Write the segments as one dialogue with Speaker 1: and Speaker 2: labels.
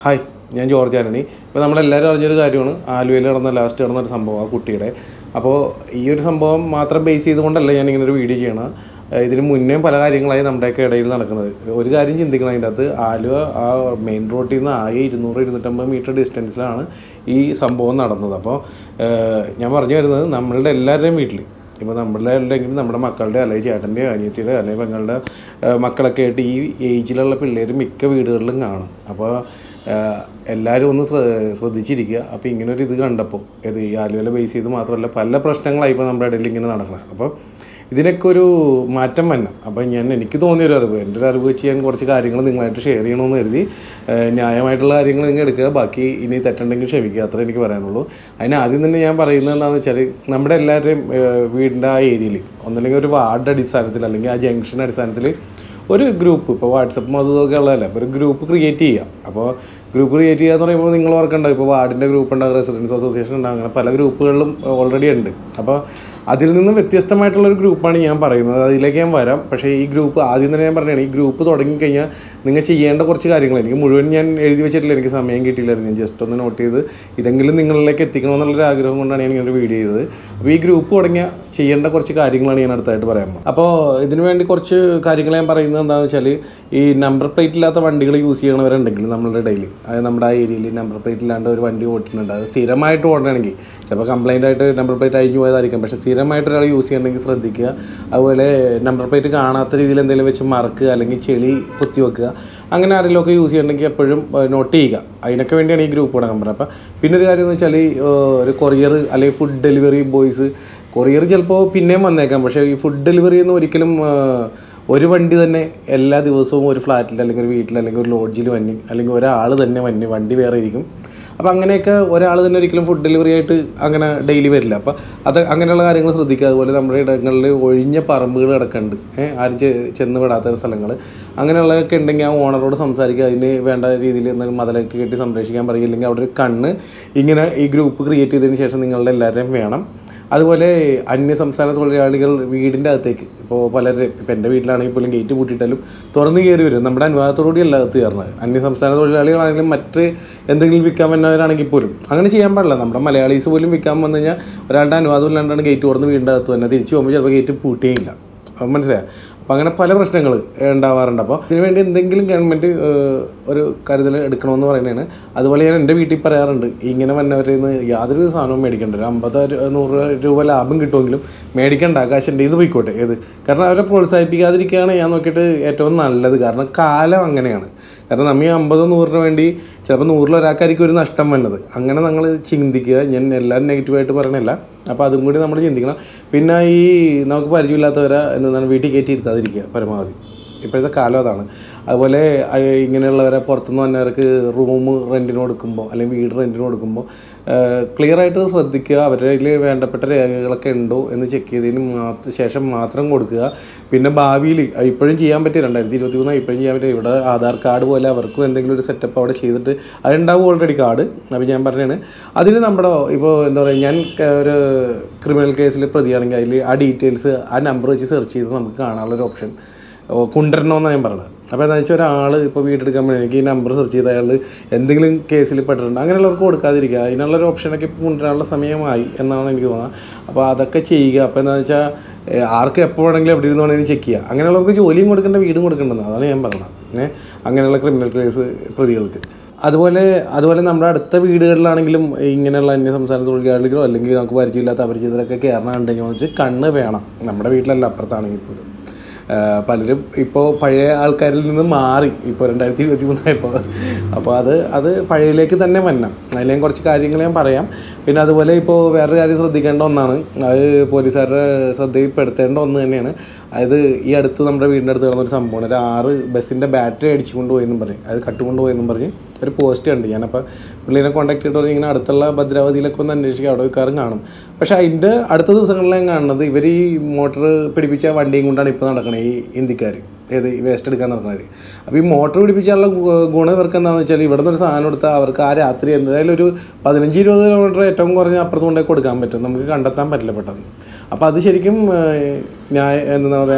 Speaker 1: hi ഞാൻ George Antony ഇപ്പോൾ നമ്മളെല്ലാവരും അറിഞ്ഞൊരു കാര്യമാണ് ആലുവയിൽ നടന്ന ലാസ്റ്റ് നടന്ന ഒരു സംഭവം ആ കുട്ടിയുടെ അപ്പോൾ ഈ ഒരു സംഭവം മാത്രം ബേസ് ചെയ്തുകൊണ്ടല്ല ഞാൻ ഇങ്ങനെ ഒരു വീഡിയോ ചെയ്യണം ഏഹ് ഇതിന് മുന്നേ പല കാര്യങ്ങളായി നമ്മുടെയൊക്കെ ഇടയിൽ നടക്കുന്നത് ഒരു കാര്യം ചിന്തിക്കണം അതിൻ്റെ അകത്ത് ആലുവ ആ മെയിൻ റോഡിൽ നിന്ന് ആകെ ഇരുന്നൂറ് ഇരുന്നൂറ്റമ്പത് മീറ്റർ ഡിസ്റ്റൻസിലാണ് ഈ സംഭവം നടന്നത് അപ്പോൾ ഏഹ് ഞാൻ പറഞ്ഞു വരുന്നത് നമ്മളുടെ എല്ലാവരുടെയും വീട്ടിൽ ഇപ്പോൾ നമ്മളുടെ അല്ലെങ്കിൽ നമ്മുടെ മക്കളുടെ അല്ലെങ്കിൽ ചേട്ടൻ്റെ അനിയത്തിയുടെ അല്ലെങ്കിൽ പെങ്ങളുടെ ഏഹ് മക്കളൊക്കെ ആയിട്ട് ഈ ഏജിലുള്ള പിള്ളേർ മിക്ക വീടുകളിലും കാണും അപ്പോൾ ഏഹ് എല്ലാവരും ഒന്ന് ശ്ര- ശ്രദ്ധിച്ചിരിക്കുക അപ്പോൾ ഇങ്ങനെ ഒരു ഇത് കണ്ടപ്പോൾ ഇത് ഈ ആലുവല ബേസ് ചെയ്ത് മാത്രമല്ല പല പ്രശ്നങ്ങളായി ഇപ്പോൾ നമ്മുടെ ഇടയിൽ ഇങ്ങനെ നടക്കണം അപ്പോൾ ഇതിനൊക്കെ ഒരു മാറ്റം വരണം അപ്പോൾ ഞാൻ എനിക്ക് തോന്നിയൊരു അറിവ് എൻ്റെ ഒരു അറിവ് വെച്ച് ഞാൻ കുറച്ച് കാര്യങ്ങൾ നിങ്ങളായിട്ട് ഷെയർ ചെയ്യണമെന്ന് കരുതി ഏഹ് ന്യായമായിട്ടുള്ള കാര്യങ്ങൾ നിങ്ങൾ എടുക്കുക ബാക്കി ഇനി തെറ്റുണ്ടെങ്കിൽ ക്ഷമിക്കുക അത്രേ എനിക്ക് പറയാനുള്ളൂ അതിന് ആദ്യം തന്നെ ഞാൻ പറയുന്നത് എന്താണെന്ന് വെച്ചാൽ നമ്മുടെ എല്ലാവരുടെയും ഏഹ് വീടിൻ്റെ ആ ഏരിയയിൽ ഒന്നല്ലെങ്കിൽ ഒരു വാർഡ് അടിസ്ഥാനത്തിൽ അല്ലെങ്കിൽ ആ ജംഗ്ഷൻ അടിസ്ഥാനത്തിൽ ഒരു ഗ്രൂപ്പ് ഇപ്പോൾ വാട്സപ്പും അതും ഇതൊക്കെ ഉള്ളതല്ല അപ്പോൾ ഒരു ഗ്രൂപ്പ് ക്രിയേറ്റ് ചെയ്യുക അപ്പോൾ ഗ്രൂപ്പ് ക്രിയേറ്റ് ചെയ്യുക എന്ന് പറയുമ്പോൾ നിങ്ങൾ ഓർക്കണ്ട ഇപ്പോൾ വാർഡിൻ്റെ ഗ്രൂപ്പ് ഉണ്ടാകും റെസിഡൻസ് അസോസിയേഷൻ ഉണ്ടാകും അങ്ങനെ പല ഗ്രൂപ്പുകളിലും ഓൾറെഡി ഉണ്ട് അപ്പോൾ അതിൽ നിന്ന് വ്യത്യസ്തമായിട്ടുള്ള ഒരു ഗ്രൂപ്പാണ് ഞാൻ പറയുന്നത് അതിലേക്ക് ഞാൻ വരാം പക്ഷേ ഈ ഗ്രൂപ്പ് ആദ്യം തന്നെ ഞാൻ പറഞ്ഞതാണ് ഈ ഗ്രൂപ്പ് തുടങ്ങിക്കഴിഞ്ഞാൽ നിങ്ങൾ ചെയ്യേണ്ട കുറച്ച് കാര്യങ്ങൾ എനിക്ക് മുഴുവൻ ഞാൻ എഴുതി വെച്ചിട്ടില്ല എനിക്ക് സമയം കിട്ടിയില്ലായിരുന്നു ഞാൻ ജസ്റ്റ് ഒന്ന് നോട്ട് ചെയ്ത് ഇതെങ്കിലും നിങ്ങളിലേക്ക് എത്തിക്കണമെന്നുള്ളൊരു ആഗ്രഹം കൊണ്ടാണ് ഞാൻ ഇങ്ങനെ ഒരു വീഡിയോ ചെയ്തത് അപ്പോൾ ഈ ഗ്രൂപ്പ് തുടങ്ങിയ ചെയ്യേണ്ട കുറച്ച് കാര്യങ്ങളാണ് ഞാൻ അടുത്തായിട്ട് പറയാൻ പോകുന്നത് അപ്പോൾ ഇതിനു വേണ്ടി കുറച്ച് കാര്യങ്ങൾ ഞാൻ പറയുന്നത് എന്താണെന്ന് വെച്ചാൽ ഈ നമ്പർ പ്ലേറ്റ് ഇല്ലാത്ത വണ്ടികൾ യൂസ് ചെയ്യണവരുണ്ടെങ്കിൽ നമ്മളുടെ ഇടയിൽ അത് നമ്മുടെ ആ ഏരിയയിൽ നമ്പർ പ്ലേറ്റ് ഇല്ലാണ്ട് ഒരു വണ്ടി ഓട്ടുന്നുണ്ട് അത് സ്ഥിരമായിട്ട് ഓടണമെങ്കിൽ ചിലപ്പോൾ കംപ്ലൈൻ്റ് ആയിട്ട് നമ്പർ പ്ലേറ്റ് അഴിഞ്ഞു പോയതായിരിക്കും പക്ഷേ സ്ഥിരമായിട്ട് ഒരാൾ യൂസ് ചെയ്യണമെങ്കിൽ ശ്രദ്ധിക്കുക അതുപോലെ നമ്പർ പ്ലേറ്റ് കാണാത്ത രീതിയിൽ എന്തെങ്കിലും വെച്ച് മറക്കുക അല്ലെങ്കിൽ ചെളി കുത്തി വെക്കുക അങ്ങനെ ആരെങ്കിലുമൊക്കെ യൂസ് ചെയ്യണമെങ്കിൽ എപ്പോഴും നോട്ട് ചെയ്യുക അതിനൊക്കെ വേണ്ടിയാണ് ഈ ഗ്രൂപ്പ് തുടങ്ങാൻ പറയുന്നത് അപ്പം പിന്നെ ഒരു കാര്യം എന്ന് വെച്ചാൽ ഈ ഏഹ്, ഒരു കൊറിയർ അല്ലെങ്കിൽ ഫുഡ് ഡെലിവറി ബോയ്സ് കൊറിയർ ചിലപ്പോൾ പിന്നെയും വന്നേക്കാം പക്ഷേ ഈ ഫുഡ് ഡെലിവറി എന്ന് ഒരിക്കലും ഏഹ്, ഒരു വണ്ടി തന്നെ എല്ലാ ദിവസവും ഒരു ഫ്ലാറ്റിൽ അല്ലെങ്കിൽ ഒരു വീട്ടിൽ അല്ലെങ്കിൽ ഒരു ലോഡ്ജിൽ വന്നി അല്ലെങ്കിൽ ഒരാൾ തന്നെ വന്നി വണ്ടി വേറെ ഇരിക്കും അപ്പോൾ അങ്ങനെയൊക്കെ ഒരാൾ തന്നെ ഒരിക്കലും ഫുഡ് ഡെലിവറി ആയിട്ട് അങ്ങനെ ഡെയിലി വരില്ല അപ്പോൾ അത് അങ്ങനെയുള്ള കാര്യങ്ങൾ ശ്രദ്ധിക്കുക അതുപോലെ നമ്മുടെ ഇടങ്ങളിൽ ഒഴിഞ്ഞ പറമ്പുകൾ കിടക്കുന്നുണ്ട് ഏഹ് ആരും ചെ- ചെന്ന് വിടാത്ത സ്ഥലങ്ങൾ അങ്ങനെയുള്ളതൊക്കെ ഉണ്ടെങ്കിൽ ആ ഓണറോട് സംസാരിക്കുക അതിന് വേണ്ട രീതിയിൽ എന്തെങ്കിലും മതിലൊക്കെ കെട്ടി സംരക്ഷിക്കാൻ പറയുക ഇല്ലെങ്കിൽ അവിടെ ഒരു കണ്ണ് ഇങ്ങനെ ഈ ഗ്രൂപ്പ് ക്രിയേറ്റ് ചെയ്തതിന് ശേഷം നിങ്ങളുടെ എല്ലാവരെയും വേണം അതുപോലെ അന്യ സംസ്ഥാന തൊഴിലാളികൾ വീടിൻ്റെ അകത്തേക്ക് ഇപ്പോൾ പലരും ഇപ്പം എൻ്റെ വീട്ടിലാണെങ്കിൽ പോലും ഗേറ്റ് പൂട്ടിയിട്ടാലും തുറന്ന് കയറി വരും നമ്മുടെ അനുവാദത്തോടുകൂടി അല്ല അകത്ത് കയറുന്നത് അന്യ സംസ്ഥാന തൊഴിലാളികളാണെങ്കിലും മറ്റ് എന്തെങ്കിലും വിൽക്കാൻ വന്നവരാണെങ്കിൽ പോലും അങ്ങനെ ചെയ്യാൻ പാടില്ല നമ്മുടെ മലയാളീസ് പോലും വിൽക്കാൻ വന്നു കഴിഞ്ഞാൽ ഒരാളുടെ അനുവാദം ഇല്ലാണ്ടാണ് ഗേറ്റ് തുറന്ന് വീടിൻ്റെ അകത്ത് തന്നെ തിരിച്ചു പോകുമ്പോൾ ചിലപ്പോൾ ഗേറ്റ് പൂട്ടുകയില്ല അപ്പം മനസ്സിലായോ അപ്പം അങ്ങനെ പല പ്രശ്നങ്ങൾ ഉണ്ടാവാറുണ്ട് അപ്പോൾ ഇതിനുവേണ്ടി എന്തെങ്കിലും ഗവൺമെൻറ് ഒരു കരുതൽ എടുക്കണമെന്ന് പറയുന്നതാണ് അതുപോലെ ഞാൻ എൻ്റെ വീട്ടിൽ പറയാറുണ്ട് ഇങ്ങനെ വന്നവരിൽ നിന്ന് യാതൊരു സാധനവും മേടിക്കണ്ട ഒരു അമ്പത് രു- നൂറ് രൂപ ലാഭം കിട്ടുമെങ്കിലും മേടിക്കണ്ട കാശിൻ്റെ ഇത് പോയിക്കോട്ടെ ഏത് കാരണം അവരെ പ്രോത്സാഹിപ്പിക്കാതിരിക്കുകയാണ് ഞാൻ നോക്കിയിട്ട് ഏറ്റവും നല്ലത് കാരണം കാലം അങ്ങനെയാണ് കാരണം നമ്മ ഈ അമ്പതോ നൂറിന് വേണ്ടി ചിലപ്പോൾ നൂറിൽ ഒരാൾക്കായിരിക്കും ഒരു നഷ്ടം വന്നത് അങ്ങനെ നമ്മൾ ചിന്തിക്കുക ഞാൻ എല്ലാവരും നെഗറ്റീവായിട്ട് പറയണില്ല അപ്പോൾ അതും കൂടി നമ്മൾ ചിന്തിക്കണം പിന്നെ ഈ നമുക്ക് പരിചയമില്ലാത്തവരെ എന്താണ് വീട്ടിൽ കയറ്റി ഇരുത്താതിരിക്കുക പരമാവധി ഇപ്പോഴത്തെ കാലം അതാണ് അതുപോലെ അഹ് ഇങ്ങനെയുള്ളവരെ പുറത്തുനിന്ന് വന്നവർക്ക് റൂം റെൻറ്റിന് കൊടുക്കുമ്പോൾ അല്ലെങ്കിൽ വീട് റെൻറ്റിന് കൊടുക്കുമ്പോൾ ക്ലിയർ ആയിട്ട് ശ്രദ്ധിക്കുക അവരുടെ കയ്യിൽ വേണ്ടപ്പെട്ട രേഖകളൊക്കെ ഉണ്ടോ എന്ന് ചെക്ക് ചെയ്തതിന് മാത്ര ശേഷം മാത്രം കൊടുക്കുക പിന്നെ ഭാവിയിൽ ഇപ്പോഴും ചെയ്യാൻ പറ്റും രണ്ടായിരത്തി ഇരുപത്തി മൂന്ന് ഇപ്പോഴും ചെയ്യാൻ പറ്റും ഇവിടെ ആധാർ കാർഡ് പോലെ അവർക്കും എന്തെങ്കിലും ഒരു സെറ്റപ്പ് അവിടെ ചെയ്തിട്ട് അതുണ്ടാവും ഓൾറെഡി കാർഡ് അപ്പോൾ ഞാൻ പറഞ്ഞാണ് അതിന് നമ്മുടെ ഇപ്പോൾ എന്താ പറയുക ഞാൻ ക- ഒരു ക്രിമിനൽ കേസിൽ പ്രതിയാണെങ്കിൽ അതിൽ ആ ഡീറ്റെയിൽസ് ആ നമ്പർ വെച്ച് സെർച്ച് ചെയ്ത് നമുക്ക് കാണാനുള്ളൊരു ഓപ്ഷൻ കൊണ്ടുവരണമെന്നാണ് ഞാൻ പറഞ്ഞത് അപ്പോൾ എന്താ വെച്ചാൽ ഒരാൾ ഇപ്പോൾ വീടെടുക്കാൻ വേണ്ടി എനിക്ക് ഈ നമ്പർ സെർച്ച് ചെയ്ത് അയാൾ എന്തെങ്കിലും കേസിൽ പെട്ടിട്ടുണ്ട് അങ്ങനെയുള്ളവർക്ക് കൊടുക്കാതിരിക്കുക അതിനുള്ളൊരു ഓപ്ഷനൊക്കെ ഇപ്പോൾ കൊണ്ടുവരാനുള്ള സമയമായി എന്നാണ് എനിക്ക് തോന്നുന്നത് അപ്പോൾ അതൊക്കെ ചെയ്യുക അപ്പോൾ എന്താണെന്ന് വെച്ചാൽ ഏഹ്, ആർക്ക് എപ്പോൾ വേണമെങ്കിലും എവിടെ ഇരുന്ന് വേണമെങ്കിലും ചെക്ക് ചെയ്യുക അങ്ങനെയുള്ളവർക്ക് ജോലിയും കൊടുക്കേണ്ട വീടും കൊടുക്കേണ്ടത് അതാണ് ഞാൻ പറഞ്ഞത് ഏഹ് അങ്ങനെയുള്ള ക്രിമിനൽ കേസ് പ്രതികൾക്ക് അതുപോലെ അതുപോലെ നമ്മുടെ അടുത്ത വീടുകളിലാണെങ്കിലും ഇങ്ങനെയുള്ള അന്യ സംസ്ഥാന തൊഴിലാളികളോ അല്ലെങ്കിൽ നമുക്ക് പരിചയമില്ലാത്ത അപരിചിതരൊക്കെ കയറണുണ്ടെങ്കിൽ വെച്ച് കണ്ണ് വേണം നമ്മുടെ വീട്ടിലല്ല അപ്പുറത്താണെങ്കിൽ പോലും ആ, പലരും ഇപ്പോൾ പഴയ ആൾക്കാരിൽ നിന്ന് മാറി ഇപ്പോൾ രണ്ടായിരത്തി ഇരുപത്തി മൂന്നായപ്പോൾ അപ്പോൾ അത് അത് പഴയതിലേക്ക് തന്നെ വരണം അതിൽ ഞാൻ കുറച്ച് കാര്യങ്ങൾ ഞാൻ പറയാം പിന്നെ അതുപോലെ ഇപ്പോൾ വേറൊരു കാര്യം ശ്രദ്ധിക്കേണ്ട ഒന്നാണ് അത് പോലീസുകാരുടെ ശ്രദ്ധയിൽപ്പെടുത്തേണ്ട ഒന്ന് തന്നെയാണ് അതായത് ഈ അടുത്ത് നമ്മുടെ വീടിൻ്റെ അടുത്ത് നടന്നൊരു സംഭവമാണ് ഒരു ആറ് ബസ്സിൻ്റെ ബാറ്ററി അടിച്ചു കൊണ്ടുപോയെന്നും പറയും അത് കട്ടുകൊണ്ട് പോയെന്നും പറഞ്ഞ് ഒരു പോസ്റ്റ് ഉണ്ട് ഞാനപ്പോൾ പുള്ളിനെ കോൺടാക്ട് ചെയ്തിട്ട് പറഞ്ഞ് ഇങ്ങനെ അടുത്തുള്ള ഭദ്രാവതിയിലൊക്കെ ഒന്ന് അന്വേഷിക്കുക അവിടെ മിക്കവാറും കാണും പക്ഷേ അതിൻ്റെ അടുത്ത ദിവസങ്ങളിൽ ഞാൻ കാണുന്നത് ഇവർ ഈ മോട്ടർ പിടിപ്പിച്ച വണ്ടിയും കൊണ്ടാണ് ഇപ്പോൾ നടക്കുന്നത് ഈ ഹിന്ദിക്കാർ ഏത് ഈ വേസ്റ്റ് എടുക്കാൻ നടക്കുന്നത് അപ്പോൾ ഈ മോട്ടർ പിടിപ്പിച്ചാലുള്ള ഗു- ഗുണം ഇവർക്ക് എന്താണെന്ന് വെച്ചാൽ ഇവിടെ നിന്ന് ഒരു സാധനം എടുത്താൽ അവർക്ക് ആ രാത്രി എന്തായാലും ഒരു പതിനഞ്ച് ഇരുപത് കിലോമീറ്റർ ഏറ്റവും കുറഞ്ഞ അപ്പുറത്ത് കൊണ്ടേ കൊടുക്കാൻ പറ്റും നമുക്ക് കണ്ടെത്താൻ പറ്റില്ല പെട്ടെന്ന് അപ്പോൾ അത് ശരിക്കും ഏഹ്, ന്യായ എന്താ പറയുക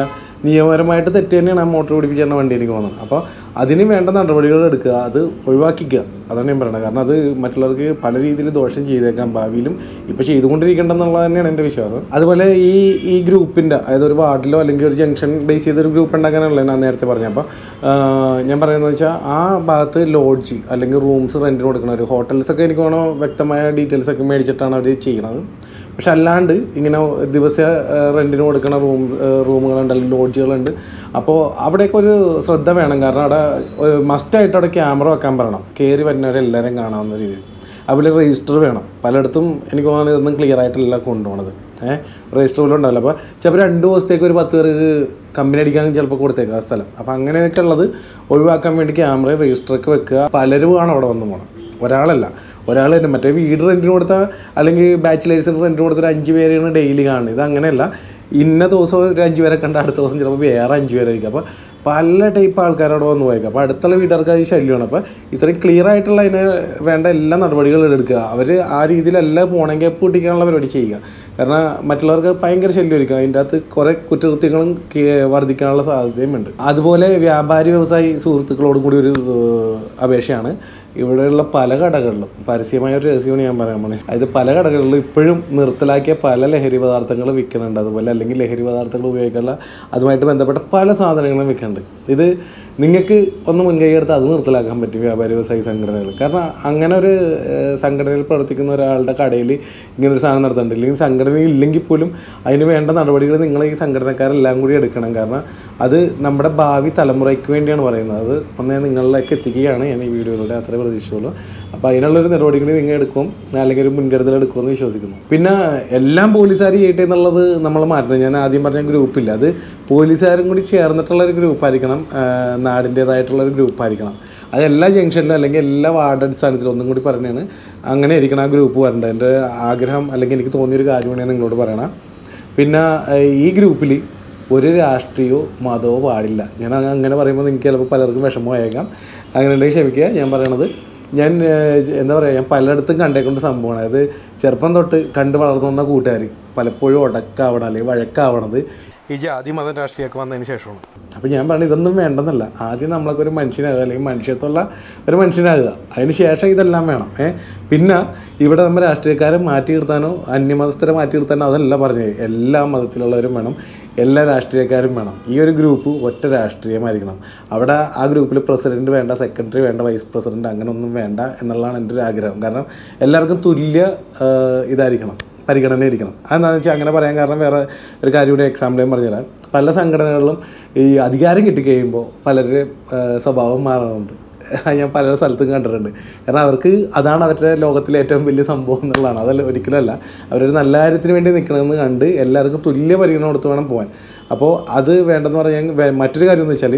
Speaker 1: നിയമപരമായിട്ട് തെറ്റ് തന്നെയാണ് ആ മോട്ടോർ പിടിപ്പിച്ചേണ്ട വണ്ടി എനിക്ക് തോന്നുന്നത് അപ്പോൾ അതിന് വേണ്ട നടപടികൾ എടുക്കുക അത് ഒഴിവാക്കിക്കുക അതാണ് ഞാൻ പറയുന്നത് കാരണം അത് മറ്റുള്ളവർക്ക് പല രീതിയിൽ ദോഷം ചെയ്തേക്കാം ഭാവിയിലും ഇപ്പോൾ ചെയ്തുകൊണ്ടിരിക്കേണ്ടെന്നുള്ളത് തന്നെയാണ് എൻ്റെ വിശ്വാസം അതുപോലെ ഈ ഈ ഗ്രൂപ്പിൻ്റെ അതായത് ഒരു വാർഡിലോ അല്ലെങ്കിൽ ഒരു ജംഗ്ഷൻ ബേസ് ചെയ്തൊരു ഗ്രൂപ്പ് ഉണ്ടാക്കാനുള്ള ഞാൻ നേരത്തെ പറഞ്ഞത് അപ്പോൾ ഞാൻ പറയുന്നത് വെച്ചാൽ ആ ഭാഗത്ത് ലോഡ്ജ് അല്ലെങ്കിൽ റൂംസ് റെൻറ്റിന് കൊടുക്കുന്ന ഒരു ഹോട്ടൽസൊക്കെ എനിക്ക് വേണം വ്യക്തമായ ഡീറ്റെയിൽസ് ഒക്കെ മേടിച്ചിട്ടാണ് അവർ ചെയ്യണത് പക്ഷെ അല്ലാണ്ട് ഇങ്ങനെ ദിവസ റെൻറ്റിന് കൊടുക്കുന്ന റൂം റൂമുകളുണ്ട് അല്ലെങ്കിൽ ലോഡ്ജുകളുണ്ട് അപ്പോൾ അവിടെയൊക്കെ ഒരു ശ്രദ്ധ വേണം കാരണം അവിടെ മസ്റ്റായിട്ട് അവിടെ ക്യാമറ വെക്കാൻ പറയണം കയറി വരുന്നവരെല്ലാവരും കാണാവുന്ന രീതിയിൽ അതുപോലെ രജിസ്റ്റർ വേണം പലയിടത്തും എനിക്ക് തോന്നുന്നത് ഇതൊന്നും ക്ലിയർ ആയിട്ടല്ല കൊണ്ടുപോകണത് ഏഹ് രജിസ്റ്റർ പോലും ഉണ്ടാവില്ല അപ്പോൾ ചിലപ്പോൾ രണ്ട് ദിവസത്തേക്ക് ഒരു പത്ത് പേർക്ക് കമ്പനി അടിക്കാൻ ചിലപ്പോൾ കൊടുത്തേക്കാം ആ സ്ഥലം അപ്പോൾ അങ്ങനെയൊക്കെ ഉള്ളത് ഒഴിവാക്കാൻ വേണ്ടി ക്യാമറ രജിസ്റ്ററൊക്കെ വെക്കുക പലരും ആണ് അവിടെ വന്ന് പോകണം ഒരാളല്ല ഒരാൾ തന്നെ മറ്റേ വീട് റെൻറ്റിന് കൊടുത്താൽ അല്ലെങ്കിൽ ബാച്ചിലേഴ്സിന് റെൻറ്റിന് കൊടുത്ത ഒരു അഞ്ച് പേരെയാണ് ഡെയിലി കാണുന്നത് ഇത് അങ്ങനെയല്ല ഇന്ന ദിവസം ഒരു അഞ്ച് പേരെ കണ്ട അടുത്ത ദിവസം ചിലപ്പോൾ വേറെ അഞ്ച് പേരായിരിക്കും അപ്പോൾ പല ടൈപ്പ് ആൾക്കാരോട് വന്ന് പോയേക്കാം അപ്പോൾ അടുത്തുള്ള വീട്ടുകാർക്ക് അത് ശല്യമാണ് അപ്പോൾ ഇത്രയും ക്ലിയർ ആയിട്ടുള്ള അതിന് വേണ്ട എല്ലാ നടപടികളും എടുക്കുക അവർ ആ രീതിയിലല്ല പോകണമെങ്കിൽ പൊട്ടിക്കാനുള്ള പരിപാടി ചെയ്യുക കാരണം മറ്റുള്ളവർക്ക് ഭയങ്കര ശല്യമായിരിക്കും അതിൻ്റെ അകത്ത് കുറേ കുറ്റകൃത്യങ്ങളും കേ- വർദ്ധിക്കാനുള്ള സാധ്യതയും ഉണ്ട് അതുപോലെ വ്യാപാരി വ്യവസായി സുഹൃത്തുക്കളോടും കൂടി ഒരു ഏഹ്, അപേക്ഷയാണ് ഇവിടെയുള്ള പല കടകളിലും പരസ്യമായ ഒരു രഹസ്യമാണ് ഞാൻ പറയാൻ പോണേ അതായത് പല കടകളിലും ഇപ്പോഴും നിർത്തലാക്കിയ പല ലഹരി പദാർത്ഥങ്ങൾ വിൽക്കുന്നുണ്ട് അതുപോലെ അല്ലെങ്കിൽ ലഹരി പദാർത്ഥങ്ങൾ ഉപയോഗിക്കാനുള്ള അതുമായിട്ട് ബന്ധപ്പെട്ട പല സാധനങ്ങളും വിൽക്കുന്നുണ്ട് ഇത് നിങ്ങൾക്ക് ഒന്ന് മുൻകൈ എടുത്ത് അത് നിർത്തലാക്കാൻ പറ്റും വ്യാപാരി വ്യവസായി സംഘടനകൾ കാരണം അങ്ങനെ ഒരു ഏഹ്, സംഘടനയിൽ പ്രവർത്തിക്കുന്ന ഒരാളുടെ കടയിൽ ഇങ്ങനെ ഒരു സാധനം നടത്തുന്നുണ്ട് ഇല്ലെങ്കിൽ സംഘടന ഇല്ലെങ്കിൽ പോലും അതിന് വേണ്ട നടപടികൾ നിങ്ങൾ ഈ സംഘടനക്കാരെല്ലാം കൂടി എടുക്കണം കാരണം അത് നമ്മുടെ ഭാവി തലമുറയ്ക്ക് വേണ്ടിയാണ് പറയുന്നത് അത് ഒന്നേ നിങ്ങളിലേക്ക് എത്തിക്കുകയാണ് ഞാൻ ഈ വീഡിയോയിലൂടെ അത്രേ പ്രതീക്ഷിച്ചുള്ളൂ അപ്പോൾ അതിനുള്ളൊരു നടപടികൾ നിങ്ങൾ എടുക്കും അല്ലെങ്കിൽ ഒരു മുൻകരുതൽ എടുക്കുമെന്ന് വിശ്വസിക്കുന്നു പിന്നെ എല്ലാം പോലീസുകാർ ചെയ്യട്ടെ എന്നുള്ളത് നമ്മൾ മാറ്റണം ഞാൻ ആദ്യം പറഞ്ഞ ഗ്രൂപ്പില്ല അത് പോലീസുകാരും കൂടി ചേർന്നിട്ടുള്ള ഒരു ഗ്രൂപ്പായിരിക്കണം നാടിൻ്റേതായിട്ടുള്ള ഒരു ഗ്രൂപ്പായിരിക്കണം അത് എല്ലാ ജംഗ്ഷനിലും അല്ലെങ്കിൽ എല്ലാ വാർഡ് അടിസ്ഥാനത്തിലും ഒന്നും കൂടി പറഞ്ഞാണ് അങ്ങനെ ആയിരിക്കണം ആ ഗ്രൂപ്പ് വരേണ്ടത് എൻ്റെ ആഗ്രഹം അല്ലെങ്കിൽ എനിക്ക് തോന്നിയൊരു കാര്യമാണ് ഞാൻ നിങ്ങളോട് പറയണം പിന്നെ ഏഹ്, ഈ ഗ്രൂപ്പിൽ ഒരു രാഷ്ട്രീയമോ മതമോ പാടില്ല ഞാൻ അങ്ങ- അങ്ങനെ പറയുമ്പോൾ നിങ്ങൾക്ക് ചിലപ്പോൾ പലർക്കും വിഷമമായേക്കാം അങ്ങനെ ഉണ്ടെങ്കിൽ ക്ഷമിക്കുക ഞാൻ പറയണത് ഞാൻ ഏഹ്, എന്താ പറയുക ഞാൻ പലയിടത്തും കണ്ടേക്കൊണ്ട് സംഭവമാണ് അതായത് ചെറുപ്പം തൊട്ട് കണ്ട് വളർന്നു വന്ന കൂട്ടുകാർ പലപ്പോഴും ഉടക്കാവണം അല്ലെങ്കിൽ വഴക്കാവണത് ഈ ജാതി മതം രാഷ്ട്രീയമൊക്കെ വന്നതിന് ശേഷമാണ് അപ്പോൾ ഞാൻ പറഞ്ഞു ഇതൊന്നും വേണ്ടെന്നല്ല ആദ്യം നമ്മളൊക്കെ ഒരു മനുഷ്യനാകുക അല്ലെങ്കിൽ മനുഷ്യത്വമുള്ള ഒരു മനുഷ്യനാകുക അതിന് ശേഷം ഇതെല്ലാം വേണം ഏ പിന്നെ ഇവിടെ നമ്മൾ രാഷ്ട്രീയക്കാരെ മാറ്റി നിർത്താനോ അന്യമതസ്ഥരെ മാറ്റി നിർത്താനോ അതല്ല പറഞ്ഞത് എല്ലാ മതത്തിലുള്ളവരും വേണം എല്ലാ രാഷ്ട്രീയക്കാരും വേണം ഈ ഒരു ഗ്രൂപ്പ് ഒറ്റ രാഷ്ട്രീയമായിരിക്കണം അവിടെ ആ ഗ്രൂപ്പിൽ പ്രസിഡന്റ് വേണ്ട സെക്രട്ടറി വേണ്ട വൈസ് പ്രസിഡന്റ് അങ്ങനെ ഒന്നും വേണ്ട എന്നുള്ളതാണ് എൻ്റെ ഒരു ആഗ്രഹം കാരണം എല്ലാവർക്കും തുല്യ ആ, ഇതായിരിക്കണം പരിഗണന ഇരിക്കണം അതെന്താണെന്ന് വെച്ചാൽ അങ്ങനെ പറയാൻ കാരണം വേറെ ഒരു കാര്യം കൂടി എക്സാമ്പിൾ ഞാൻ പറഞ്ഞുതരാം പല സംഘടനകളിലും ഈ അധികാരം കിട്ടിക്കഴിയുമ്പോൾ പലരുടെ ആ, സ്വഭാവം മാറാറുണ്ട് അത് ഞാൻ പല സ്ഥലത്തും കണ്ടിട്ടുണ്ട് കാരണം അവർക്ക് അതാണ് അവരുടെ ലോകത്തിലെ ഏറ്റവും വലിയ സംഭവം എന്നുള്ളതാണ് അതല്ല ഒരിക്കലല്ല അവരൊരു നല്ല കാര്യത്തിന് വേണ്ടി നിൽക്കണമെന്ന് കണ്ട് എല്ലാവർക്കും തുല്യ പരിഗണന കൊടുത്ത് വേണം പോകാൻ അപ്പോൾ അത് വേണ്ടെന്ന് പറയാൻ വേ- മറ്റൊരു കാര്യം എന്ന് വെച്ചാൽ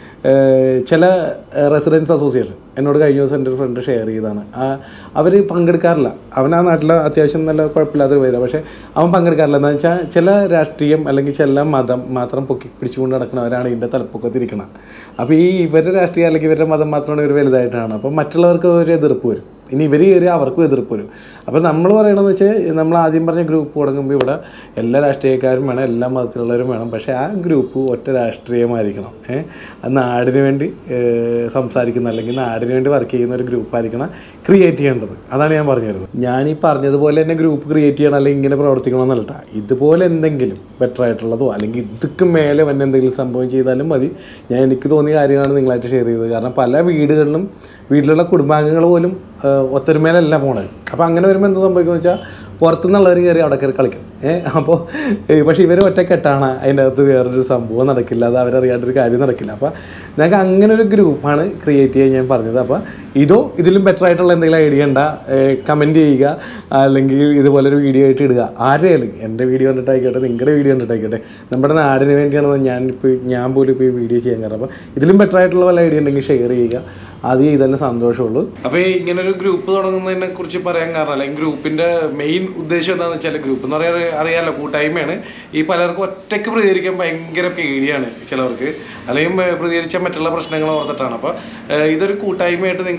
Speaker 1: ഏഹ് ചില റെസിഡൻസ് അസോസിയേഷൻ എന്നോട് കഴിഞ്ഞ ദിവസം എൻ്റെ ഒരു ഫ്രണ്ട് ഷെയർ ചെയ്തതാണ് അവർ പങ്കെടുക്കാറില്ല അവൻ ആ നാട്ടിൽ അത്യാവശ്യം നല്ല കുഴപ്പമില്ലാത്തൊരു പേരാണ് പക്ഷേ അവൻ പങ്കെടുക്കാറില്ല എന്താണെന്ന് വെച്ചാൽ ചില രാഷ്ട്രീയം അല്ലെങ്കിൽ ചില മതം മാത്രം പൊക്കി പിടിച്ചുകൊണ്ട് നടക്കുന്നവരാണ് ഇതിൻ്റെ തലപ്പൊക്കത്തിരിക്കണം അപ്പോൾ ഈ ഇവരുടെ രാഷ്ട്രീയം അല്ലെങ്കിൽ ഇവരുടെ മതം മാത്രമാണ് ഇവർ വലുതായിട്ടാണ് അപ്പോൾ മറ്റുള്ളവർക്ക് ഒരു എതിർപ്പ് വരും ഇനി ഇവർ കയറി അവർക്കും എതിർപ്പ് വരും അപ്പോൾ നമ്മൾ പറയണമെന്ന് വെച്ചാൽ നമ്മൾ ആദ്യം പറഞ്ഞ ഗ്രൂപ്പ് തുടങ്ങുമ്പോൾ ഇവിടെ എല്ലാ രാഷ്ട്രീയക്കാരും വേണം എല്ലാ മതത്തിലുള്ളവരും വേണം പക്ഷേ ആ ഗ്രൂപ്പ് ഒറ്റ രാഷ്ട്രീയമായിരിക്കണം ഏഹ് അത് നാടിന് വേണ്ടി ഏഹ് സംസാരിക്കുന്ന അല്ലെങ്കിൽ നാടിന് വേണ്ടി വർക്ക് ചെയ്യുന്ന ഒരു ഗ്രൂപ്പായിരിക്കണം ക്രിയേറ്റ് ചെയ്യേണ്ടത് അതാണ് ഞാൻ പറഞ്ഞു തരുന്നത് ഞാൻ ഈ പറഞ്ഞതുപോലെ തന്നെ ഗ്രൂപ്പ് ക്രിയേറ്റ് ചെയ്യണം അല്ലെങ്കിൽ ഇങ്ങനെ പ്രവർത്തിക്കണമെന്നല്ല ഇതുപോലെ എന്തെങ്കിലും ബെറ്റർ ആയിട്ടുള്ളതോ അല്ലെങ്കിൽ ഇതൊക്കെ മേലെ വന്നെ എന്തെങ്കിലും സംഭവം ചെയ്താലും മതി ഞാൻ എനിക്ക് തോന്നിയ കാര്യങ്ങളാണ് നിങ്ങളായിട്ട് ഷെയർ ചെയ്തത് കാരണം പല വീടുകളിലും വീട്ടിലുള്ള കുടുംബാംഗങ്ങൾ പോലും ഏഹ്, ഒത്തൊരുമയിലല്ല പോണത് അപ്പോൾ അങ്ങനെ വരുമ്പോൾ എന്ത് സംഭവിക്കുമെന്ന് വെച്ചാൽ പുറത്തുനിന്നുള്ളവർ കയറി അവിടെ കയറി കളിക്കും ഏഹ് അപ്പോൾ പക്ഷേ ഇവർ ഒറ്റക്കെട്ടാണ് അതിൻ്റെ അകത്ത് വേറൊരു സംഭവം നടക്കില്ല അത് അവരറിയാണ്ടൊരു കാര്യം നടക്കില്ല അപ്പോൾ ഞങ്ങൾക്ക് അങ്ങനെ ഒരു ഗ്രൂപ്പാണ് ക്രിയേറ്റ് ചെയ്യാൻ ഞാൻ പറഞ്ഞത് അപ്പോൾ ഇതോ ഇതിലും ബെറ്റർ ആയിട്ടുള്ള എന്തെങ്കിലും ഐഡിയ ഉണ്ട കമൻറ്റ് ചെയ്യുക അല്ലെങ്കിൽ ഇതുപോലെ ഒരു വീഡിയോ ആയിട്ട് ഇടുക ആരെയാലും എൻ്റെ വീഡിയോ കണ്ടിട്ടായിക്കോട്ടെ നിങ്ങളുടെ വീഡിയോ കണ്ടിട്ടായിക്കോട്ടെ നമ്മുടെ നാടിന് വേണ്ടിയാണ് ഞാൻ ഇപ്പോൾ ഞാൻ പോലും ഇപ്പോൾ ഈ വീഡിയോ ചെയ്യാൻ കാരണം അപ്പോൾ ഇതിലും ബെറ്റർ ആയിട്ടുള്ള വല്ല ഐഡിയ ഉണ്ടെങ്കിൽ ഷെയർ ചെയ്യുക അത് ചെയ്താലേ സന്തോഷമുള്ളൂ അപ്പോൾ ഇങ്ങനെ ഒരു ഗ്രൂപ്പ് തുടങ്ങുന്നതിനെ കുറിച്ച് പറയാൻ കാരണം അല്ലെങ്കിൽ ഗ്രൂപ്പിന്റെ മെയിൻ ഉദ്ദേശം എന്താണെന്ന് വെച്ചാൽ ഗ്രൂപ്പ് എന്ന് പറയാൻ അറിയാലോ കൂട്ടായ്മയാണ് ഈ പലർക്കും ഒറ്റയ്ക്ക് പ്രതികരിക്കാൻ ഭയങ്കര പേടിയാണ് ചിലവർക്ക് അല്ലെങ്കിൽ പ്രതികരിച്ചാൽ മറ്റുള്ള പ്രശ്നങ്ങൾ ഓർത്തിട്ടാണ് അപ്പോൾ ഇതൊരു കൂട്ടായ്മയായിട്ട് നിങ്ങൾക്ക്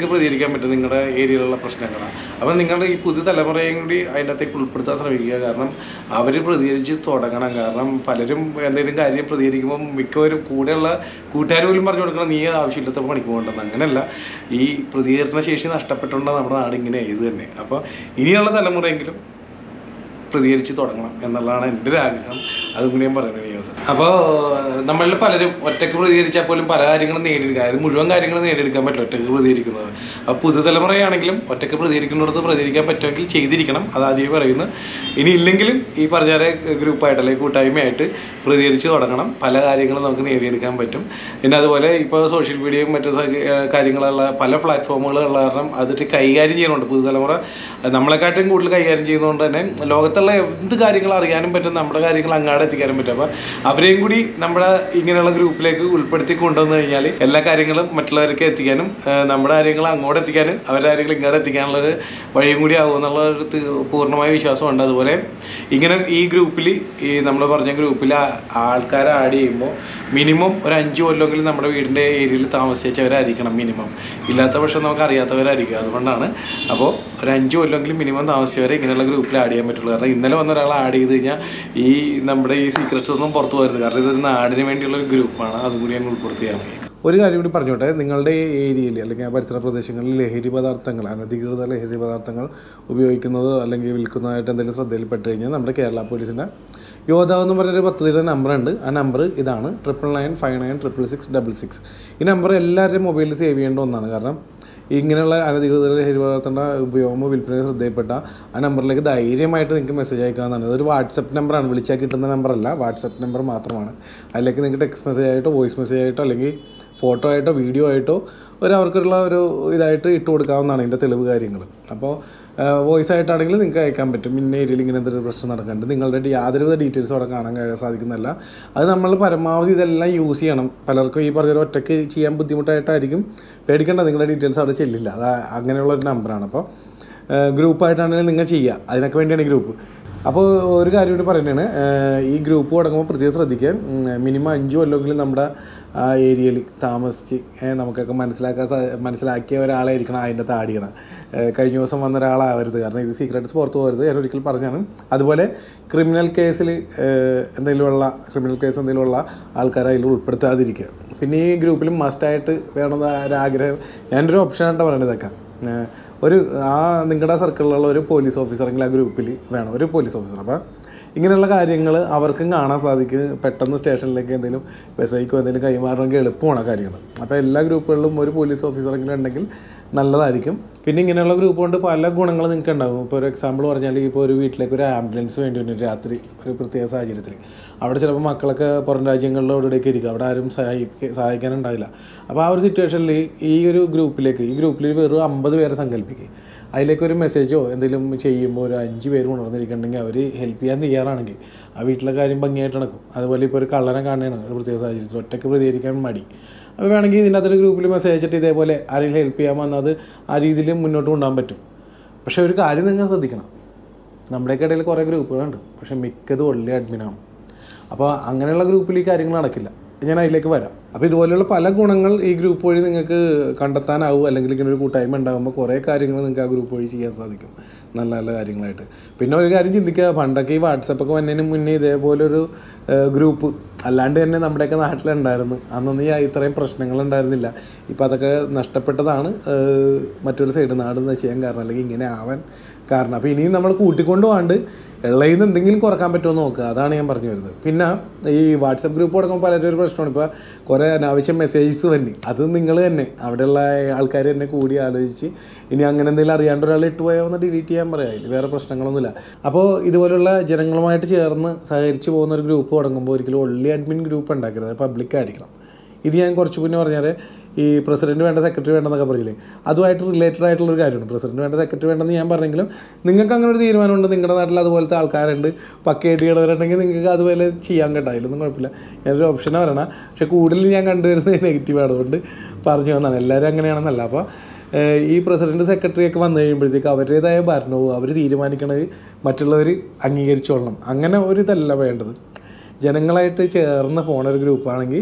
Speaker 1: നിങ്ങൾക്ക് പ്രതികരിക്കാൻ പറ്റും നിങ്ങളുടെ ഏരിയയിലുള്ള പ്രശ്നങ്ങളാണ് അപ്പോൾ നിങ്ങളുടെ ഈ പുതിയ തലമുറയും കൂടി അതിൻ്റെ അകത്തേക്ക് ഉൾപ്പെടുത്താൻ ശ്രമിക്കുക കാരണം അവർ പ്രതികരിച്ച് തുടങ്ങണം കാരണം പലരും എന്തെങ്കിലും കാര്യം പ്രതികരിക്കുമ്പോൾ മിക്കവരും കൂടെയുള്ള കൂട്ടുകാർ പോലും പറഞ്ഞു കൊടുക്കണം നീ ആവശ്യമില്ലാത്ത പണിക്ക് പോകണ്ടെന്ന് അങ്ങനെയല്ല ഈ പ്രതികരണ ശേഷി നഷ്ടപ്പെട്ടുകൊണ്ട് നമ്മുടെ നാട് ഇങ്ങനെ ഇത് തന്നെ അപ്പോൾ ഇനിയുള്ള തലമുറയെങ്കിലും പ്രതികരിച്ച് തുടങ്ങണം എന്നുള്ളതാണ് എൻ്റെ ഒരു ആഗ്രഹം അതും കൂടി ഞാൻ പറയുന്നത് ഈ അവസരം അപ്പോൾ നമ്മളിൽ പലരും ഒറ്റയ്ക്ക് പ്രതികരിച്ചാൽ പോലും പല കാര്യങ്ങളും നേടിയെടുക്കുക അതായത് മുഴുവൻ കാര്യങ്ങളും നേടിയെടുക്കാൻ പറ്റില്ല ഒറ്റയ്ക്ക് പ്രതികരിക്കുന്നത് അപ്പോൾ പുതുതലമുറയാണെങ്കിലും ഒറ്റയ്ക്ക് പ്രതികരിക്കുന്നിടത്ത് പ്രതികരിക്കാൻ പറ്റുമെങ്കിൽ ചെയ്തിരിക്കണം അത് ആദ്യമേ പറയുന്നു ഇനി ഇല്ലെങ്കിലും ഈ പറഞ്ഞ ഗ്രൂപ്പായിട്ട് അല്ലെങ്കിൽ കൂട്ടായ്മയായിട്ട് പ്രതികരിച്ച് തുടങ്ങണം പല കാര്യങ്ങളും നമുക്ക് നേടിയെടുക്കാൻ പറ്റും പിന്നെ അതുപോലെ ഇപ്പോൾ സോഷ്യൽ മീഡിയയും മറ്റു സ- ഏഹ് കാര്യങ്ങളുള്ള പല പ്ലാറ്റ്ഫോമുകളുള്ള കാരണം അതിട്ട് കൈകാര്യം ചെയ്യുന്നുണ്ട് പുതുതലമുറ നമ്മളെക്കാട്ടും കൂടുതൽ കൈകാര്യം ചെയ്യുന്നതുകൊണ്ട് തന്നെ ലോകത്തുള്ള എന്ത് കാര്യങ്ങൾ അറിയാനും പറ്റും നമ്മുടെ കാര്യങ്ങൾ അങ്ങാടെ എത്തിക്കാനും പറ്റും അപ്പോൾ അവരെയും കൂടി നമ്മുടെ ഇങ്ങനെയുള്ള ഗ്രൂപ്പിലേക്ക് ഉൾപ്പെടുത്തി കൊണ്ടുവന്നു കഴിഞ്ഞാൽ എല്ലാ കാര്യങ്ങളും മറ്റുള്ളവർക്ക് എത്തിക്കാനും ഏഹ് നമ്മുടെ കാര്യങ്ങൾ അങ്ങോട്ട് എത്തിക്കാനും അവരുടെ കാര്യങ്ങൾ ഇങ്ങോട്ട് എത്തിക്കാനുള്ളൊരു വഴിയും കൂടി ആകും എന്നുള്ള ഒരു തി- പൂർണ്ണമായ വിശ്വാസമുണ്ട് അതുപോലെ ഇങ്ങനെ ഈ ഗ്രൂപ്പിൽ ഈ നമ്മൾ പറഞ്ഞ ഗ്രൂപ്പിൽ ആൾക്കാരെ ആഡ് ചെയ്യുമ്പോൾ മിനിമം ഒരു അഞ്ച് കൊല്ലമെങ്കിലും നമ്മുടെ വീടിൻ്റെ ഏരിയയിൽ താമസിച്ചവരായിരിക്കണം മിനിമം ഇല്ലാത്ത പക്ഷം നമുക്ക് അറിയാത്തവരായിരിക്കും അതുകൊണ്ടാണ് അപ്പോൾ ഒരു അഞ്ച് കൊല്ലമെങ്കിലും മിനിമം താമസിച്ചവരെ ഇങ്ങനെയുള്ള ഗ്രൂപ്പിൽ ആഡ് ചെയ്യാൻ പറ്റുള്ളൂ കാരണം ഇന്നലെ വന്ന ഒരാൾ ആഡ് ചെയ്ത് കഴിഞ്ഞാൽ ഈ നമ്മുടെ ഈ സീക്രട്സ് ഒന്നും പുറത്തു പോകരുത് കാരണം ഇതൊരു നാടിന് വേണ്ടിയുള്ള ഒരു ഗ്രൂപ്പാണ് അതും കൂടി ഞാൻ ഉൾപ്പെടുത്തുകയാണ് ഒരു കാര്യം കൂടി പറഞ്ഞോട്ടെ നിങ്ങളുടെ ഏരിയയിൽ അല്ലെങ്കിൽ ആ പരിസര പ്രദേശങ്ങളിൽ ലഹരി പദാർത്ഥങ്ങൾ അനധികൃത ലഹരി പദാർത്ഥങ്ങൾ ഉപയോഗിക്കുന്നത് അല്ലെങ്കിൽ വിൽക്കുന്നതായിട്ട് എന്തെങ്കിലും ശ്രദ്ധയിൽപ്പെട്ട് കഴിഞ്ഞാൽ നമ്മുടെ കേരള പോലീസിൻ്റെ യോദ്ധാവ് എന്ന് പറഞ്ഞൊരു പദ്ധതിയുടെ നമ്പറുണ്ട് ആ നമ്പർ ഇതാണ് triple nine five nine triple six double six ഈ നമ്പർ എല്ലാവരുടെയും മൊബൈലിൽ സേവ് ചെയ്യേണ്ട ഒന്നാണ് കാരണം ഇങ്ങനെയുള്ള അനധികൃത ലഹരി പദാർത്ഥങ്ങളുടെ ഉപയോഗമോ വിൽപ്പനയോ ശ്രദ്ധയിൽപ്പെട്ട ആ നമ്പറിലേക്ക് ധൈര്യമായിട്ട് നിങ്ങൾക്ക് മെസ്സേജ് അയക്കാവുന്നതാണ് അതൊരു വാട്സപ്പ് നമ്പറാണ് വിളിച്ചാൽ കിട്ടുന്ന നമ്പറല്ല വാട്സപ്പ് നമ്പർ മാത്രമാണ് അതിലേക്ക് നിങ്ങൾക്ക് ടെക്സ്റ്റ് മെസ്സേജ് ആയിട്ടോ വോയിസ് മെസ്സേജ് ആയിട്ടോ അല്ലെങ്കിൽ ഫോട്ടോ ആയിട്ടോ വീഡിയോ ആയിട്ടോ ഒരു അവർക്കുള്ള ഒരു ഇതായിട്ട് ഇട്ട് കൊടുക്കാവുന്നതാണ് ഇതിൻ്റെ തെളിവ് കാര്യങ്ങൾ അപ്പോൾ വോയിസ് ആയിട്ടാണെങ്കിൽ നിങ്ങൾക്ക് അയക്കാൻ പറ്റും ഇന്ന ഏരിയയിൽ ഇങ്ങനെ എന്തൊരു പ്രശ്നം നടക്കുന്നുണ്ട് നിങ്ങളുടെ ഡി- യാതൊരുവിധ ഡീറ്റെയിൽസും അവിടെ കാണാൻ കഴിയാൻ സാധിക്കുന്നതല്ല അത് നമ്മൾ പരമാവധി ഇതെല്ലാം യൂസ് ചെയ്യണം പലർക്കും ഈ പറഞ്ഞ ഒറ്റയ്ക്ക് ചെയ്യാൻ ബുദ്ധിമുട്ടായിട്ടായിരിക്കും പേടിക്കേണ്ട നിങ്ങളുടെ ഡീറ്റെയിൽസ് അവിടെ ചെല്ലില്ല അത് അങ്ങനെയുള്ള ഒരു നമ്പറാണ് അപ്പോൾ ഗ്രൂപ്പായിട്ടാണെങ്കിലും നിങ്ങൾ ചെയ്യുക അതിനൊക്കെ വേണ്ടിയാണ് ഈ ഗ്രൂപ്പ് അപ്പോൾ ഒരു കാര്യം കൂടി പറയുന്നതാണ് ഈ ഗ്രൂപ്പ് തുടങ്ങുമ്പോൾ പ്രത്യേകം ശ്രദ്ധിക്കാൻ മിനിമം അഞ്ച് കൊല്ലമെങ്കിലും നമ്മുടെ ആ ഏരിയയിൽ താമസിച്ച് ഏ, നമുക്കൊക്കെ മനസ്സിലാക്കാൻ സാ മനസ്സിലാക്കിയ ഒരാളായിരിക്കണം അതിൻ്റെ താടിയണം കഴിഞ്ഞ ദിവസം വന്ന ഒരാളാവരുത് കാരണം ഇത് സീക്രട്സ് പുറത്ത് പോകരുത് ഞാൻ ഒരിക്കൽ പറഞ്ഞാണ് അതുപോലെ ക്രിമിനൽ കേസിൽ എന്തെങ്കിലുമുള്ള ക്രിമിനൽ കേസ് എന്തെങ്കിലുമുള്ള ആൾക്കാരെ അതിൽ ഉൾപ്പെടുത്താതിരിക്കുക പിന്നെ ഈ ഗ്രൂപ്പിൽ മസ്റ്റായിട്ട് വേണമെന്ന ഒരാഗ്രഹം ഞാനൊരു ഓപ്ഷനായിട്ടാണ് പറയുന്നത് ഇതൊക്കെ ഏഹ് ഒരു ആ നിങ്ങളുടെ സർക്കിളിലുള്ള ഒരു പോലീസ് ഓഫീസറെങ്കിലും ആ ഗ്രൂപ്പിൽ വേണം ഒരു പോലീസ് ഓഫീസർ അപ്പോൾ ഇങ്ങനെയുള്ള കാര്യങ്ങൾ അവർക്കും കാണാൻ സാധിക്കും പെട്ടെന്ന് സ്റ്റേഷനിലേക്ക് എന്തെങ്കിലും വെസൈക്കോ എന്തെങ്കിലും കൈമാറണമെങ്കിൽ എളുപ്പമാണ് ആ കാര്യങ്ങൾ അപ്പോൾ എല്ലാ ഗ്രൂപ്പുകളിലും ഒരു പോലീസ് ഓഫീസറെങ്കിലും ഉണ്ടെങ്കിൽ നല്ലതായിരിക്കും പിന്നെ ഇങ്ങനെയുള്ള ഗ്രൂപ്പ് കൊണ്ട് പല ഗുണങ്ങൾ നിങ്ങൾക്ക് ഉണ്ടാകും ഇപ്പോൾ ഒരു എക്സാമ്പിൾ പറഞ്ഞാൽ ഇപ്പോൾ ഒരു വീട്ടിലേക്ക് ഒരു ആംബുലൻസ് വേണ്ടി വരും രാത്രി ഒരു പ്രത്യേക സാഹചര്യത്തിൽ അവിടെ ചിലപ്പോൾ മക്കളൊക്കെ പുറം രാജ്യങ്ങളിലോ ഇവിടെയൊക്കെ ഇരിക്കും അവിടെ ആരും സഹായിക്ക സഹായിക്കാനുണ്ടാവില്ല അപ്പോൾ ആ ഒരു സിറ്റുവേഷനിൽ ഈ ഒരു ഗ്രൂപ്പിലേക്ക് ഈ ഗ്രൂപ്പിൽ വെറും അമ്പത് പേരെ സങ്കല്പിക്കുക അതിലേക്ക് ഒരു മെസ്സേജോ എന്തെങ്കിലും ചെയ്യുമ്പോൾ ഒരു അഞ്ച് പേര് ഉണർന്നിരിക്കണമെങ്കിൽ അവർ ഹെൽപ്പ് ചെയ്യാൻ തയ്യാറാണെങ്കിൽ ആ വീട്ടിലെ കാര്യം ഭംഗിയായിട്ട് നടക്കും അതുപോലെ ഇപ്പോൾ ഒരു കള്ളനെ കാണുകയാണ് ഒരു പ്രത്യേക സാഹചര്യത്തിൽ ഒറ്റയ്ക്ക് പ്രതികരിക്കാൻ മടി അപ്പോൾ വേണമെങ്കിൽ ഇതിനകത്തൊരു ഗ്രൂപ്പിൽ മെസ്സേജ് അയച്ചിട്ട് ഇതേപോലെ ആരെങ്കിലും ഹെൽപ്പ് ചെയ്യാൻ വന്നത് ആ രീതിയിൽ മുന്നോട്ട് കൊണ്ടുപോകാൻ പറ്റും പക്ഷേ ഒരു കാര്യം നിങ്ങൾ ശ്രദ്ധിക്കണം നമ്മുടെയൊക്കെ ഇടയിൽ കുറേ ഗ്രൂപ്പുകളുണ്ട് പക്ഷേ മിക്കതും ഒള്ളി അഡ്മിനാണ് അപ്പോൾ അങ്ങനെയുള്ള ഗ്രൂപ്പിൽ ഈ കാര്യങ്ങൾ നടക്കില്ല ഞാൻ അതിലേക്ക് വരാം അപ്പോൾ ഇതുപോലെയുള്ള പല ഗുണങ്ങൾ ഈ ഗ്രൂപ്പ് വഴി നിങ്ങൾക്ക് കണ്ടെത്താനാവും അല്ലെങ്കിൽ ഇങ്ങനെ ഒരു കൂട്ടായ്മ ഉണ്ടാകുമ്പോൾ കുറേ കാര്യങ്ങൾ നിങ്ങൾക്ക് ആ ഗ്രൂപ്പ് വഴി ചെയ്യാൻ സാധിക്കും നല്ല നല്ല കാര്യങ്ങളായിട്ട് പിന്നെ ഒരു കാര്യം ചിന്തിക്കുക പണ്ടൊക്കെ ഈ വാട്സപ്പൊക്കെ വന്നതിന് മുന്നേ ഇതേപോലെ ഒരു ഗ്രൂപ്പ് അല്ലാണ്ട് തന്നെ നമ്മുടെയൊക്കെ നാട്ടിലുണ്ടായിരുന്നു അന്നൊന്നും ഈ ഇത്രയും പ്രശ്നങ്ങൾ ഉണ്ടായിരുന്നില്ല ഇപ്പോൾ അതൊക്കെ നഷ്ടപ്പെട്ടതാണ് ഏഹ്, മറ്റൊരു സൈഡ് നാട് നശിക്കാൻ കാരണം അല്ലെങ്കിൽ ഇങ്ങനെ ആവാൻ കാരണം അപ്പോൾ ഇനിയും നമ്മൾ കൂട്ടിക്കൊണ്ട് പോകാണ്ട് ഉള്ളതിൽ നിന്ന് എന്തെങ്കിലും കുറക്കാൻ പറ്റുമോ നോക്കുക അതാണ് ഞാൻ പറഞ്ഞു വരുന്നത് പിന്നെ ഈ വാട്സപ്പ് ഗ്രൂപ്പ് തുടങ്ങുമ്പോൾ പലരും ഒരു പ്രശ്നമാണ് ഇപ്പോൾ കുറേ അനാവശ്യം മെസ്സേജസ് വന്നി അത് നിങ്ങൾ തന്നെ അവിടെയുള്ള ആൾക്കാർ തന്നെ കൂടി ആലോചിച്ച് ഇനി അങ്ങനെ എന്തെങ്കിലും അറിയാണ്ട് ഒരാൾ ഇട്ട് പോയാൽ ഒന്ന് ഡിലീറ്റ് ചെയ്യാൻ പറയാം അതിൽ വേറെ പ്രശ്നങ്ങളൊന്നുമില്ല അപ്പോൾ ഇതുപോലുള്ള ജനങ്ങളുമായിട്ട് ചേർന്ന് സഹകരിച്ച് പോകുന്ന ഒരു ഗ്രൂപ്പ് തുടങ്ങുമ്പോൾ ഒരിക്കലും ഒള്ളി അഡ്മിൻ ഗ്രൂപ്പ് ഉണ്ടാക്കരുത് പബ്ലിക് ആയിരിക്കണം ഇത് ഞാൻ കുറച്ച് മുന്നേ പറഞ്ഞാൽ ഈ പ്രസിഡന്റ് വേണ്ട സെക്രട്ടറി വേണ്ടെന്നൊക്കെ പറഞ്ഞില്ലേ അതുമായിട്ട് റിലേറ്റഡ് ആയിട്ടുള്ള ഒരു കാര്യമാണ് പ്രസിഡന്റ് വേണ്ട സെക്രട്ടറി വേണ്ടെന്ന് ഞാൻ പറഞ്ഞെങ്കിലും നിങ്ങൾക്ക് അങ്ങനെ ഒരു തീരുമാനമുണ്ട് നിങ്ങളുടെ നാട്ടിൽ അതുപോലത്തെ ആൾക്കാരുണ്ട് പക്കയായിട്ട് ചെയ്യണവരുണ്ടെങ്കിൽ നിങ്ങൾക്ക് അതുപോലെ ചെയ്യാൻ കേട്ടോ അതിലൊന്നും കുഴപ്പമില്ല ഞാനൊരു ഓപ്ഷനാണ് പറയണം പക്ഷേ കൂടുതൽ ഞാൻ കണ്ടുവരുന്നത് നെഗറ്റീവാണ് അതുകൊണ്ട് പറഞ്ഞു വന്നതാണ് എല്ലാവരും അങ്ങനെയാണെന്നല്ല അപ്പോൾ ഏഹ് ഈ പ്രസിഡന്റ് സെക്രട്ടറി ഒക്കെ വന്നു കഴിയുമ്പോഴത്തേക്ക് അവരുടേതായ ഭരണവും അവർ തീരുമാനിക്കണത് മറ്റുള്ളവർ അംഗീകരിച്ചോളണം അങ്ങനെ ഒരു ഇതല്ല വേണ്ടത് ജനങ്ങളായിട്ട് ചേർന്ന് പോണ ഒരു ഗ്രൂപ്പാണെങ്കിൽ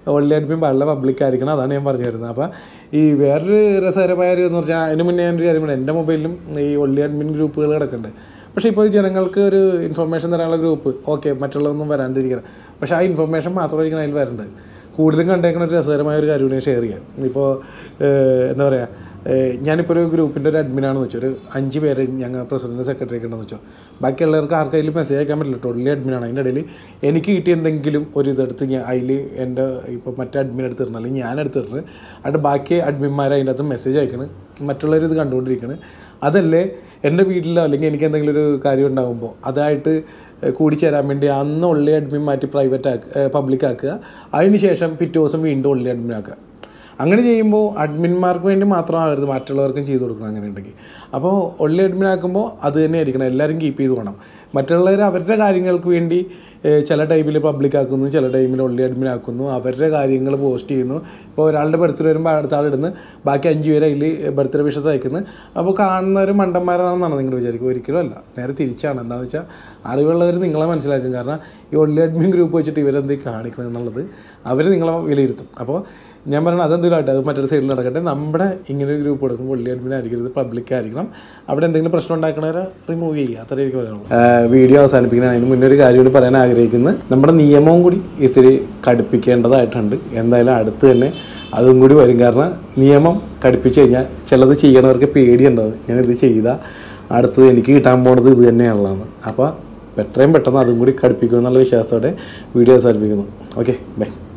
Speaker 1: ഒള്ളി അഡ്മിൻ വളരെ പബ്ലിക് ആയിരിക്കണം അതാണ് ഞാൻ പറഞ്ഞു വരുന്നത് അപ്പോൾ ഈ വേറൊരു രസകരമായ ഒരു എന്ന് പറഞ്ഞാൽ അതിന് മുന്നേ ഞാനൊരു കാര്യം പറയാം എൻ്റെ മൊബൈലിലും ഈ ഒള്ളി അഡ്മിൻ ഗ്രൂപ്പുകൾ കിടക്കുന്നുണ്ട് പക്ഷേ ഇപ്പോൾ ജനങ്ങൾക്ക് ഒരു ഇൻഫർമേഷൻ തരാനുള്ള ഗ്രൂപ്പ് ഓക്കെ മറ്റുള്ളതൊന്നും വരാണ്ടിരിക്കണം പക്ഷേ ആ ഇൻഫർമേഷൻ മാത്രമായിരിക്കണം അതിൽ വരേണ്ടത് കൂടുതലും കണ്ടേക്കുന്ന ഒരു രസകരമായ ഒരു കാര്യം ഷെയർ ചെയ്യാം ഇപ്പോൾ എന്താ പറയുക ഏഹ് ഞാനിപ്പോൾ ഒരു ഗ്രൂപ്പിൻ്റെ ഒരു അഡ്മിനാണെന്ന് വെച്ചോ ഒരു അഞ്ച് പേര് ഞങ്ങൾ പ്രസിഡന്റ് സെക്രട്ടറി ഒക്കെ ഉണ്ടെന്ന് വെച്ചോ ബാക്കിയുള്ളവർക്ക് ആർക്കെങ്കിലും മെസ്സേജ് അയക്കാൻ പറ്റില്ല ടോട്ടലി അഡ്മിനാണ് അതിൻ്റെ ഇടയിൽ എനിക്ക് കിട്ടിയ എന്തെങ്കിലും ഒരു ഇതെടുത്ത് ഞാൻ അതിൽ എൻ്റെ ഇപ്പോൾ മറ്റേ അഡ്മിൻ എടുത്തിരുന്നു അല്ലെങ്കിൽ ഞാൻ എടുത്തിരുന്നു എന്നിട്ട് ബാക്കി അഡ്മിന്മാർ അതിൻ്റെ അകത്ത് മെസ്സേജ് അയക്കണ് മറ്റുള്ളവർ ഇത് കണ്ടുകൊണ്ടിരിക്കണ് അതല്ലേ എൻ്റെ വീട്ടിലോ അല്ലെങ്കിൽ എനിക്ക് എന്തെങ്കിലും ഒരു കാര്യം ഉണ്ടാകുമ്പോൾ അതായിട്ട് ഏഹ് കൂടിച്ചേരാൻ വേണ്ടി അന്ന് ഉള്ളി അഡ്മിൻ മാറ്റി പ്രൈവറ്റ് ആക്കുക പബ്ലിക് ആക്കുക അതിന് ശേഷം പിറ്റേ ദിവസം വീണ്ടും ഉള്ളി അഡ്മിൻ ആക്കുക അങ്ങനെ ചെയ്യുമ്പോൾ അഡ്മിന്മാർക്ക് വേണ്ടി മാത്രമാകരുത് മറ്റുള്ളവർക്കും ചെയ്തു കൊടുക്കണം അങ്ങനെ ഉണ്ടെങ്കിൽ അപ്പോൾ ഉള്ളി അഡ്മിൻ ആക്കുമ്പോൾ അത് തന്നെ ആയിരിക്കണം എല്ലാവരും കീപ്പ് ചെയ്ത് പോകണം മറ്റുള്ളവർ അവരുടെ കാര്യങ്ങൾക്ക് വേണ്ടി ഏഹ്, ചില ടൈമിൽ പബ്ലിക് ആക്കുന്നു ചില ടൈമിൽ ഉള്ളി അഡ്മിൻ ആക്കുന്നു അവരുടെ കാര്യങ്ങൾ പോസ്റ്റ് ചെയ്യുന്നു ഇപ്പോൾ ഒരാളുടെ ബർത്ത്ഡേ വരുമ്പോൾ അടുത്ത ആളിടുന്നു ബാക്കി അഞ്ച് പേര് അതിൽ ബർത്ത്ഡേ വിഷസ് അയക്കുന്നു അപ്പോൾ കാണുന്നവർ മണ്ടന്മാരാണെന്നാണ് നിങ്ങൾ വിചാരിക്കും ഒരിക്കലും അല്ല നേരെ തിരിച്ചാണ് എന്താണെന്ന് വെച്ചാൽ അറിവുള്ളവർ നിങ്ങളെ മനസ്സിലാക്കും കാരണം ഈ ഒള്ളി അഡ്മിൻ ഗ്രൂപ്പ് വെച്ചിട്ട് ഇവരെന്ത് കാണിക്കണം എന്നുള്ളത് അവർ നിങ്ങളെ വിലയിരുത്തും അപ്പോൾ ഞാൻ പറയണത് അതെന്തെങ്കിലും ആട്ടെ അത് മറ്റൊരു സൈഡിൽ നടക്കട്ടെ നമ്മുടെ ഇങ്ങനെ ഒരു ഗ്രൂപ്പ് കൊടുക്കുമ്പോൾ ഉള്ളി അഡ്മിൻ ആയിരിക്കരുത് പബ്ലിക് ആയിരിക്കണം അവിടെ എന്തെങ്കിലും പ്രശ്നം ഉണ്ടാക്കണവരെ റിമൂവ് ചെയ്യുക അത്രയായിരിക്കും പറയാനുള്ളൂ വീഡിയോ അവസാനിപ്പിക്കണം അതിന് മുന്നേ ഒരു കാര്യം കൂടി പറയാൻ ആഗ്രഹിക്കുന്നത് നമ്മുടെ നിയമവും കൂടി ഇത്തിരി കടുപ്പിക്കേണ്ടതായിട്ടുണ്ട് എന്തായാലും അടുത്ത് തന്നെ അതും കൂടി വരും കാരണം നിയമം കടുപ്പിച്ച് കഴിഞ്ഞാൽ ചിലത് ചെയ്യണവർക്ക് പേടിയുണ്ടാവും ഞാനിത് ചെയ്താൽ അടുത്തത് എനിക്ക് കിട്ടാൻ പോണത് ഇത് തന്നെയാണുള്ളതെന്ന് അപ്പോൾ എത്രയും പെട്ടെന്ന് അതും കൂടി കടുപ്പിക്കുമെന്നുള്ള വിശ്വാസത്തോടെ വീഡിയോ അവസാനിപ്പിക്കുന്നു ഓക്കെ ബൈ